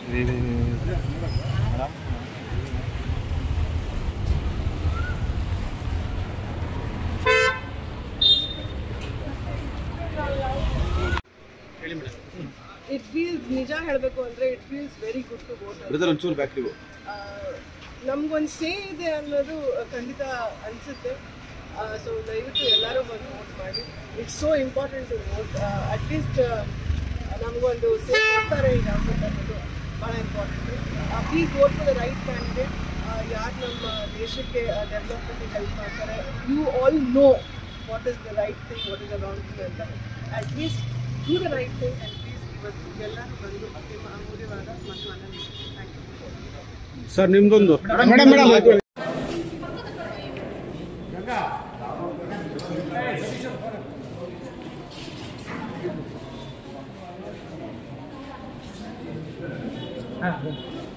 it feels ನಿಜ ಹೇಳಬೇಕು ಅಂದರೆ it feels very good to vote brother ಒಂಚೂರು ಬ್ಯಾಕ್ ನೀವು ನಮ್ಗೊಂದು ಸೇ ಇದೆ ಅನ್ನೋದು ಖಂಡಿತ ಅನಿಸುತ್ತೆ ಸೊ ದಯವಿಟ್ಟು ಎಲ್ಲರೂ ಬಂದು ವೋಟ್ ಮಾಡಿ it's so important to vote at least ನಮಗೊಂದು ಸೇ ಕೊಡ್ತಾರೆ ಈಗ ಗೌರ್ಮೆಂಟ್ ಅನ್ನೋದು ಭಾಳ important please vote for the right candidate ಯಾರು ನಮ್ಮ ದೇಶಕ್ಕೆ ಡೆವಲಪ್ಮೆಂಟಿಗೆ ಹೆಲ್ಪ್ ಮಾಡ್ತಾರೆ you all know what is the right thing what is the wrong thing ಅಂತ at least do the right thing and please ಇವತ್ತು ಎಲ್ಲರೂ ಬಂದು ನಿಮ್ಮ ಅಮೂಲ್ಯವಾದ ಮತವನ್ನು ಥ್ಯಾಂಕ್ ಯು ಸರ್ ನಿಮ್ದೊಂದು ಮೇಡಮ್ ಮೇಡಮ್ ಹಾಂ